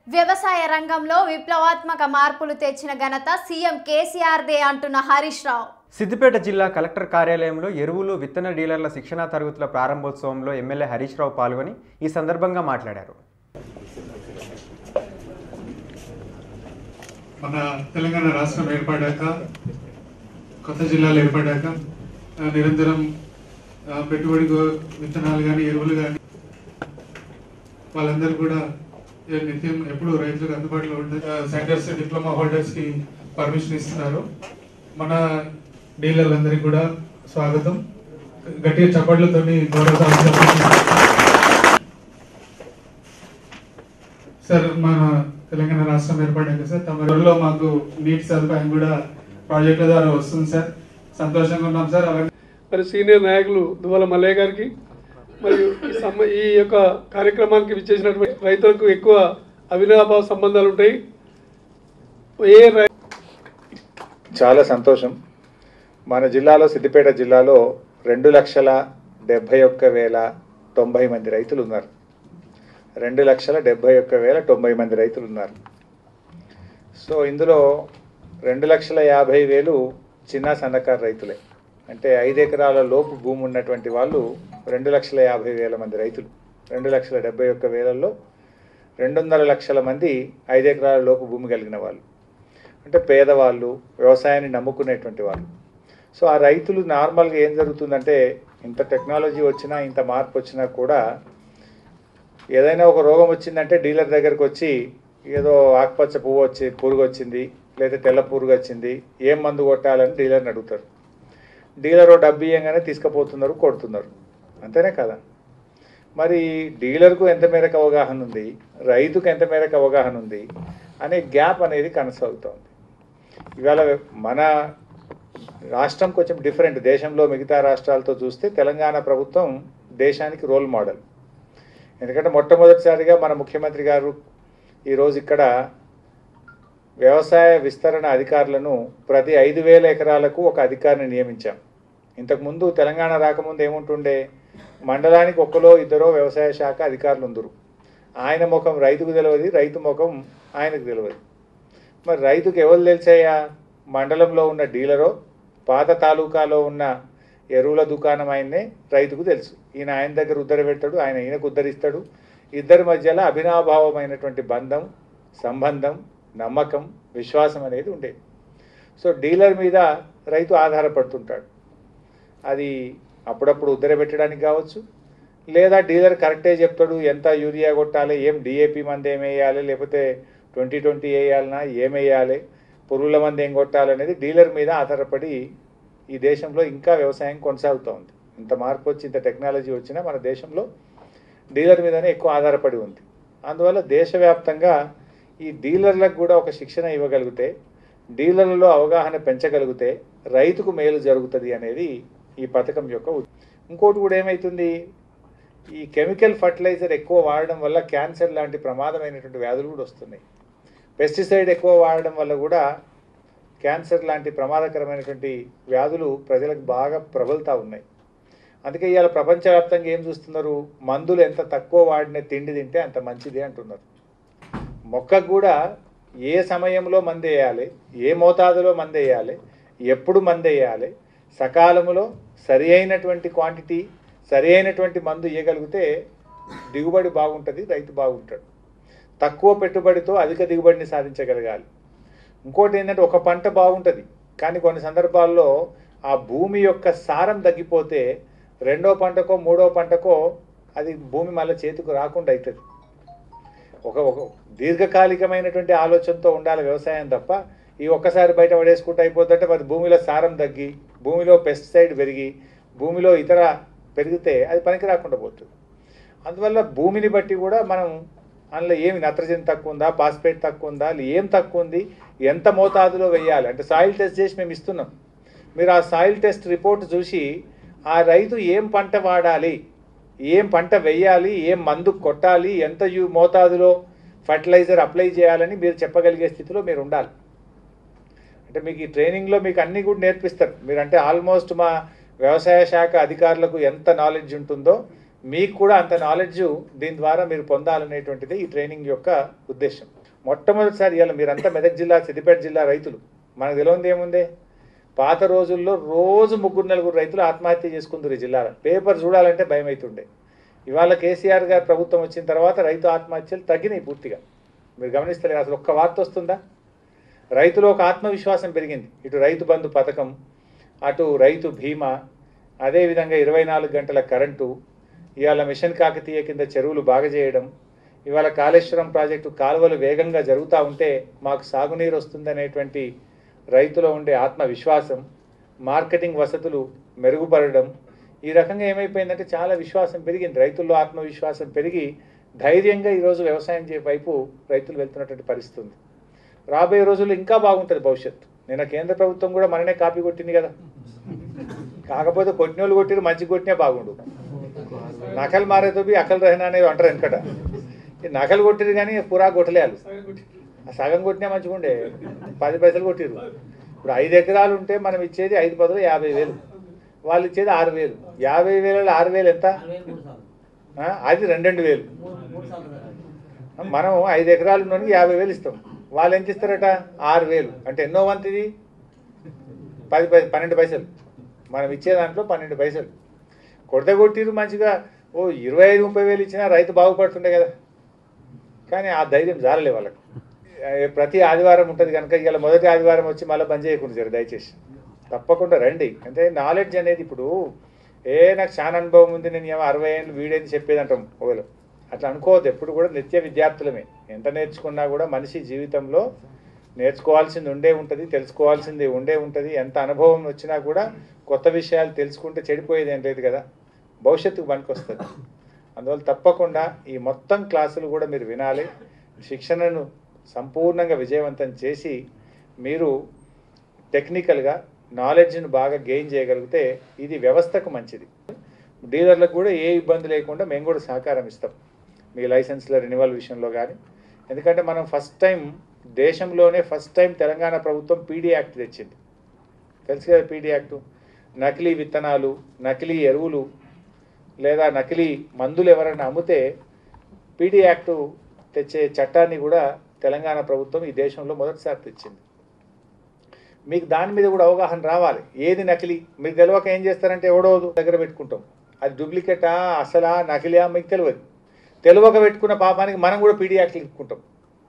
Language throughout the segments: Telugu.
వ్యవసాయ రంగంలో విప్లవాత్మక మార్పులు తెచ్చిన ఘనత సీఎం కేసీఆర్దే అంటున్న హరీష్ రావు సిద్దిపేట జిల్లా కలెక్టర్ కార్యాలయంలో ఎరువులు విత్తన డీలర్ల శిక్షణా తరగతుల ప్రారంభోత్సవంలో ఎమ్మెల్యే హరీష్ రావు పాల్గొని ఈ సందర్భంగా మాట్లాడారు మన తెలంగాణ రాష్ట్రం ఏర్పడ్డాక కొత్త జిల్లాలు ఏర్పడ్డాక ఆ, నిరంతరం ఆ, పెట్టుబడి గో- విత్తనాలు కానీ ఎరువులు కానీ వాళ్ళందరూ కూడా ఏ నిత్యం ఎప్పుడు రైతులకు అందుబాటులో ఉండే ఆ, సెంటర్స్ డిప్లొమా హోల్డర్స్ కి పర్మిషన్ ఇస్తున్నారు మన డీలర్లందరికీ కూడా స్వాగతం గట్టిగా చప్పట్లతో గౌరవ సభ్యులకు సార్ మన తెలంగాణ రాష్ట్రం ఏర్పడ్డాక సార్ తమ ఊరిలో మాకు నీటి సదుపాయం కూడా ప్రాజెక్టుల ద్వారా వస్తుంది సార్ సంతోషంగా ఉన్నాం సార్ అవన్నీ మరి సీనియర్ నాయకులు దువ్వల మల్లయ్య గారికి మరియు ఈ సమ్మ ఈ యొక్క కార్యక్రమానికి విచ్చేసినటువంటి రైతులకు ఎక్కువ అవినాభావ సంబంధాలు ఉంటాయి ఏ రై చాలా సంతోషం మన జిల్లాలో సిద్దిపేట జిల్లాలో రెండు లక్షల డెబ్భై ఒక్క వేల తొంభై మంది రైతులు ఉన్నారు రెండు లక్షల డెబ్భై ఒక్క వేల తొంభై మంది రైతులు ఉన్నారు సో ఇందులో రెండు లక్షల యాభై వేలు చిన్న సన్నకారు రైతులే అంటే ఐదు ఎకరాల లోపు భూమి ఉన్నటువంటి వాళ్ళు రెండు లక్షల యాభై వేల మంది రైతులు రెండు లక్షల డెబ్బై ఒక్క వేలలో రెండున్నర లక్షల మంది ఐదు ఎకరాల లోపు భూమి కలిగిన వాళ్ళు అంటే పేదవాళ్ళు వ్యవసాయాన్ని నమ్ముకునేటువంటి వాళ్ళు సో ఆ రైతులు నార్మల్గా ఏం జరుగుతుందంటే ఇంత టెక్నాలజీ వచ్చినా ఇంత మార్పు వచ్చినా కూడా ఏదైనా ఒక రోగం వచ్చిందంటే డీలర్ దగ్గరకు వచ్చి ఏదో ఆకుపచ్చ పువ్వు వచ్చి పురుగు వచ్చింది లేదా తెల్ల పురుగు వచ్చింది ఏం మందు కొట్టాలని డీలర్ని అడుగుతారు డీలర్ ఓ డబ్బు ఇయ్యంగానే తీసుకుపోతున్నారు కొడుతున్నారు అంతేనే కదా మరి డీలర్కు ఎంత మేరకు అవగాహన ఉంది రైతుకు ఎంత మేరకు అవగాహన ఉంది అనే గ్యాప్ అనేది కొనసాగుతోంది ఇవాళ మన రాష్ట్రం కొంచెం డిఫరెంట్ దేశంలో మిగతా రాష్ట్రాలతో చూస్తే తెలంగాణ ప్రభుత్వం దేశానికి రోల్ మోడల్ ఎందుకంటే మొట్టమొదటిసారిగా మన ముఖ్యమంత్రి గారు ఈరోజు ఇక్కడ వ్యవసాయ విస్తరణ అధికారులను ప్రతి ఐదు వేల ఎకరాలకు ఒక అధికారిని నియమించాం ఇంతకుముందు తెలంగాణ రాకముందు ఏముంటుండే మండలానికి ఒక్కలో ఇద్దరో వ్యవసాయ శాఖ అధికారులు ఉందరు ఆయన ముఖం రైతుకు తెలియదు రైతు ముఖం ఆయనకు తెలియదు మరి రైతుకు ఎవరు తెలిసాయా మండలంలో ఉన్న డీలరో పాత తాలూకాలో ఉన్న ఎరువుల దుకాణం ఆయన్నే రైతుకు తెలుసు ఈయన ఆయన దగ్గర ఉద్దర పెడతాడు ఆయన ఈయనకు ఉద్ధరిస్తాడు ఇద్దరి మధ్యలో అభినాభావమైనటువంటి బంధం సంబంధం నమ్మకం విశ్వాసం అనేది ఉండేది సో డీలర్ మీద రైతు ఆధారపడుతుంటాడు అది అప్పుడప్పుడు ఉద్దర పెట్టడానికి కావచ్చు లేదా డీలర్ కరెక్టే చెప్తాడు ఎంత యూరియా కొట్టాలి ఏం డిఏపి మంది ఏం వేయాలి లేకపోతే ట్వంటీ ట్వంటీ వేయాలన్నా ఏం వేయాలి పురుగుల మంది ఏం కొట్టాలనేది డీలర్ మీద ఆధారపడి ఈ దేశంలో ఇంకా వ్యవసాయం కొనసాగుతూ ఉంది ఇంత మార్పు వచ్చి ఇంత టెక్నాలజీ వచ్చినా మన దేశంలో డీలర్ మీదనే ఎక్కువ ఆధారపడి ఉంది అందువల్ల దేశవ్యాప్తంగా ఈ డీలర్లకు కూడా ఒక శిక్షణ ఇవ్వగలిగితే డీలర్లలో అవగాహన పెంచగలిగితే రైతుకు మేలు జరుగుతుంది అనేది ఈ పథకం యొక్క ఉద్దేశం. ఇంకోటి కూడా ఏమవుతుంది ఈ కెమికల్ ఫర్టిలైజర్ ఎక్కువ వాడడం వల్ల క్యాన్సర్ లాంటి ప్రమాదమైనటువంటి వ్యాధులు కూడా వస్తున్నాయి పెస్టిసైడ్ ఎక్కువ వాడడం వల్ల కూడా క్యాన్సర్ లాంటి ప్రమాదకరమైనటువంటి వ్యాధులు ప్రజలకు బాగా ప్రబలుతూ ఉన్నాయి అందుకే ఇవాళ ప్రపంచవ్యాప్తంగా ఏం చూస్తున్నారు మందులు ఎంత తక్కువ వాడిన తిండి తింటే అంత మంచిది అంటున్నారు మొక్కకు కూడా ఏ సమయంలో మందు వేయాలి ఏ మోతాదులో మందు వేయాలి ఎప్పుడు మందు వేయాలి సకాలంలో సరి అయినటువంటి క్వాంటిటీ సరి అయినటువంటి మందు ఇవ్వగలిగితే దిగుబడి బాగుంటుంది రైతు బాగుంటాడు తక్కువ పెట్టుబడితో అధిక దిగుబడిని సాధించగలగాలి ఇంకోటి ఏంటంటే ఒక పంట బాగుంటుంది కానీ కొన్ని సందర్భాల్లో ఆ భూమి యొక్క సారం తగ్గిపోతే రెండో పంటకో మూడో పంటకో అది భూమి మళ్ళీ చేతికి రాకుండా అవుతుంది ఒక ఒక దీర్ఘకాలికమైనటువంటి ఆలోచనతో ఉండాలి వ్యవసాయం తప్ప ఈ ఒక్కసారి బయట పడేసుకుంటూ అయిపోతుంటే మరి భూమిలో సారం తగ్గి భూమిలో పెస్టిసైడ్ పెరిగి భూమిలో ఇతర పెరిగితే అది పనికి రాకుండా పోతుంది అందువల్ల భూమిని బట్టి కూడా మనం అందులో ఏమి నత్రజని తక్కువ ఉందా పాస్పేట్ తక్కువ ఉందా ఏం తక్కువ ఉంది ఎంత మోతాదులో వేయాలి అంటే సాయిల్ టెస్ట్ చేసి మేము ఇస్తున్నాం మీరు ఆ సాయిల్ టెస్ట్ రిపోర్ట్ చూసి ఆ రైతు ఏం పంట వాడాలి ఏం పంట వేయాలి ఏం మందు కొట్టాలి ఎంత యు మోతాదులో ఫర్టిలైజర్ అప్లై చేయాలని మీరు చెప్పగలిగే స్థితిలో మీరు ఉండాలి అంటే మీకు ఈ ట్రైనింగ్లో మీకు అన్నీ కూడా నేర్పిస్తారు మీరు అంటే ఆల్మోస్ట్ మా వ్యవసాయ శాఖ అధికారులకు ఎంత నాలెడ్జ్ ఉంటుందో మీకు కూడా అంత నాలెడ్జ్ దీని ద్వారా మీరు పొందాలనేటువంటిది ఈ ట్రైనింగ్ యొక్క ఉద్దేశం మొట్టమొదటిసారి ఇవాళ మీరంతా మెదక్ జిల్లా సిద్దిపేట జిల్లా రైతులు మనకు తెలియంది ఏముంది పాత రోజుల్లో రోజు ముగ్గురు నలుగురు రైతులు ఆత్మహత్య చేసుకుంటారు ఈ జిల్లాలో పేపర్ చూడాలంటే భయం అవుతుండే ఇవాళ కేసీఆర్ గారు ప్రభుత్వం వచ్చిన తర్వాత రైతు ఆత్మహత్యలు తగ్గినాయి పూర్తిగా మీరు గమనిస్తలేరు అసలు ఒక్క వార్త వస్తుందా రైతులో ఒక ఆత్మవిశ్వాసం పెరిగింది ఇటు రైతు బంధు పథకం అటు రైతు బీమా అదేవిధంగా ఇరవై నాలుగు గంటల కరెంటు ఇవాళ మిషన్ కాకతీయ కింద చెరువులు బాగా చేయడం ఇవాళ కాళేశ్వరం ప్రాజెక్టు కాలువలు వేగంగా జరుగుతూ ఉంటే మాకు సాగునీరు వస్తుందనేటువంటి రైతులో ఉండే ఆత్మవిశ్వాసం మార్కెటింగ్ వసతులు మెరుగుపడడం ఈ రకంగా ఏమైపోయిందంటే చాలా విశ్వాసం పెరిగింది రైతుల్లో ఆత్మవిశ్వాసం పెరిగి ధైర్యంగా ఈరోజు వ్యవసాయం చే వైపు రైతులు వెళ్తున్నటువంటి పరిస్థితి ఉంది రాబోయే రోజుల్లో ఇంకా బాగుంటుంది భవిష్యత్తు నిన్న కేంద్ర ప్రభుత్వం కూడా మననే కాపీ కొట్టింది కదా కాకపోతే కొట్టిన వాళ్ళు కొట్టిరు మంచి కొట్టినా బాగుండు నకలు మారేతో బి అకలు రహనా అనేది అంటారు వెనకట ఈ నకలు కొట్టిరు కానీ పురా కొట్టలే వాళ్ళు ఆ సగం కొట్టినా మంచిగా ఉండే పది పైసలు కొట్టిరు ఇప్పుడు ఐదు ఎకరాలు ఉంటే మనం ఇచ్చేది ఐదు పదులు యాభై వేలు వాళ్ళు ఇచ్చేది ఆరు వేలు యాభై వేలలో ఆరు వేలు ఎంత ఆ, అది రెండు రెండు వేలు మనం ఐదు ఎకరాలు ఉన్నోనికి యాభై వేలు ఇస్తాం వాళ్ళు ఎంత ఇస్తారట ఆరు వేలు అంటే ఎన్నో వంతు ఇది పది పై పన్నెండు పైసలు మనం ఇచ్చే దాంట్లో పన్నెండు పైసలు కొడత కొట్టిరు మంచిగా ఓ ఇరవై ఐదు ముప్పై వేలు ఇచ్చినా రైతు బాగుపడుతుండే కదా కానీ ఆ ధైర్యం జారలే వాళ్ళకి ఏ, ప్రతి ఆదివారం ఉంటుంది కనుక ఇవాళ మొదటి ఆదివారం వచ్చి మళ్ళీ బంద్ చేయకుండా సరే దయచేసి తప్పకుండా రండి అంటే నాలెడ్జ్ అనేది ఇప్పుడు ఏ నాకు చాలా అనుభవం ఉంది నేను ఏమో అరవై ఏళ్ళు వీడేది చెప్పేది అంటాం ఒకవేళ అట్లా అనుకోవద్దు ఎప్పుడు కూడా నిత్య విద్యార్థులమే ఎంత నేర్చుకున్నా కూడా మనిషి జీవితంలో నేర్చుకోవాల్సింది ఉండే ఉంటుంది తెలుసుకోవాల్సింది ఉండే ఉంటుంది ఎంత అనుభవం వచ్చినా కూడా కొత్త విషయాలు తెలుసుకుంటే చెడిపోయేది ఏం లేదు కదా భవిష్యత్తుకు పనికొస్తుంది అందువల్ల తప్పకుండా ఈ మొత్తం క్లాసులు కూడా మీరు వినాలి శిక్షణను సంపూర్ణంగా విజయవంతం చేసి మీరు టెక్నికల్గా నాలెడ్జ్ని బాగా గెయిన్ చేయగలిగితే ఇది వ్యవస్థకు మంచిది డీలర్లకు కూడా ఏ ఇబ్బంది లేకుండా మేము కూడా సహకారం ఇస్తాం మీ లైసెన్స్ల రెన్యువల్ విషయంలో కానీ ఎందుకంటే మనం ఫస్ట్ టైం దేశంలోనే ఫస్ట్ టైం తెలంగాణ ప్రభుత్వం పీడీ యాక్ట్ తెచ్చింది తెలుసు కదా పీడీ యాక్టు నకిలీ విత్తనాలు నకిలీ ఎరువులు లేదా నకిలీ మందులు ఎవరైనా అమ్మితే పీడీ యాక్టు తెచ్చే చట్టాన్ని కూడా తెలంగాణ ప్రభుత్వం ఈ దేశంలో మొదటిసారి తెచ్చింది మీకు దాని మీద కూడా అవగాహన రావాలి ఏది నకిలీ మీకు తెలియక ఏం చేస్తారంటే ఎవడో దగ్గర పెట్టుకుంటాం అది డూప్లికేటా అసలా నకిలీయా మీకు తెలియదు తెలియక పెట్టుకున్న పాపానికి మనం కూడా పీడీ యాక్ట్లు ఇట్టుకుంటాం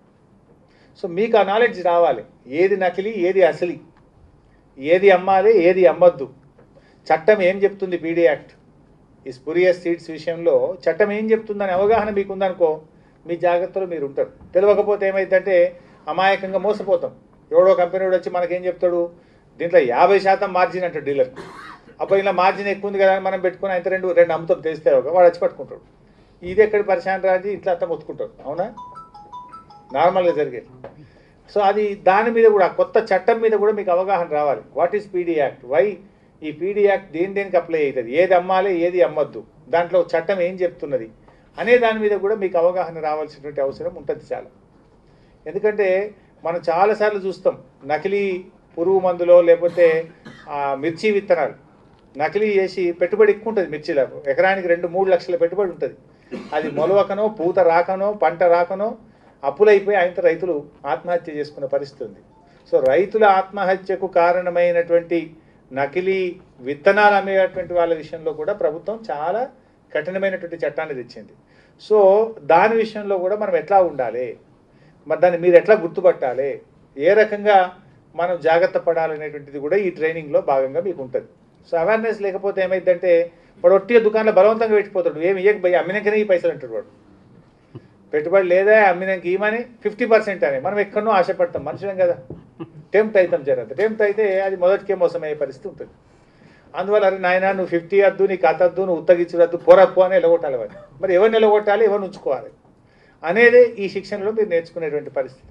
సో మీకు ఆ నాలెడ్జ్ రావాలి ఏది నకిలీ ఏది అసలి ఏది అమ్మాలి ఏది అమ్మద్దు చట్టం ఏం చెప్తుంది పీడీ యాక్ట్ ఈ స్పురియస్ సీడ్స్ విషయంలో చట్టం ఏం చెప్తుందని అవగాహన మీకు ఉందనుకో మీ జాగ్రత్తలో మీరు ఉంటారు తెలియకపోతే ఏమైందంటే అమాయకంగా మోసపోతాం ఎవడో కంపెనీ వాడు వచ్చి మనకేం చెప్తాడు దీంట్లో యాభై శాతం మార్జిన్ అంటాడు డీలర్ అప్పుడు ఇలా మార్జిన్ ఎక్కువ ఉంది కదా అని మనం పెట్టుకుని అయితే రెండు రెండు అమ్ముతాం తెలిస్తే ఒక వాడు వచ్చి పట్టుకుంటాడు ఇది ఎక్కడ పరిశాన్ రాజు ఇట్లా అంతా మొత్తుకుంటాడు అవునా నార్మల్గా జరిగేది సో అది దాని మీద కూడా కొత్త చట్టం మీద కూడా మీకు అవగాహన రావాలి what is PD act why ఈ పీడీ యాక్ట్ దేని దేనికి అప్లై అవుతుంది ఏది అమ్మాలి ఏది అమ్మొద్దు దాంట్లో చట్టం ఏం చెప్తున్నది అనే దాని మీద కూడా మీకు అవగాహన రావాల్సినటువంటి అవసరం ఉంటుంది చాలా ఎందుకంటే మనం చాలాసార్లు చూస్తాం నకిలీ పురుగు మందులో లేకపోతే ఆ, మిర్చి విత్తనాలు నకిలీ చేసి పెట్టుబడి ఎక్కువ ఉంటుంది మిర్చిలో ఎకరానికి రెండు మూడు లక్షల పెట్టుబడి ఉంటుంది అది మొలవకనో పూత రాకనో పంట రాకనో అప్పులైపోయి ఆయనతో రైతులు ఆత్మహత్య చేసుకునే పరిస్థితి ఉంది సో రైతుల ఆత్మహత్యకు కారణమైనటువంటి నకిలీ విత్తనాలు అమ్మేటువంటి వాళ్ళ విషయంలో కూడా ప్రభుత్వం చాలా కఠినమైనటువంటి చట్టాన్ని తెచ్చింది సో దాని విషయంలో కూడా మనం ఎట్లా ఉండాలి మరి దాన్ని మీరు ఎట్లా గుర్తుపట్టాలి ఏ రకంగా మనం జాగ్రత్త పడాలనేటువంటిది కూడా ఈ ట్రైనింగ్లో భాగంగా మీకు ఉంటుంది సో అవేర్నెస్ లేకపోతే ఏమైందంటే వాడు ఒట్టిగా దుకాణంలో బలవంతంగా పెట్టిపోతాడు ఏమి ఇయ్యకపోయి అమ్మినాకనే ఈ పైసలు అంటాడు వాడు పెట్టుబడి లేదా అమ్మినాక ఇమని ఫిఫ్టీ పర్సెంట్ అని మనం ఎక్కడనో ఆశపడతాం మనుషులం కదా టెంప్ట్ అవుతాం జరగదు టెంప్ట్ అయితే అది మొదటికే మోసం అయ్యే పరిస్థితి ఉంటుంది అందువల్ల అరే నాయన నువ్వు ఫిఫ్టీ వద్దు నీకు అతద్దు నువ్వు ఉత్తగించవద్దు పొరప్పు అని ఎలగొట్టాలి వాడిని మరి ఎవరిని ఎలగొట్టాలి ఎవరిని ఉంచుకోవాలి అనేది ఈ శిక్షణలో మీరు నేర్చుకునేటువంటి పరిస్థితి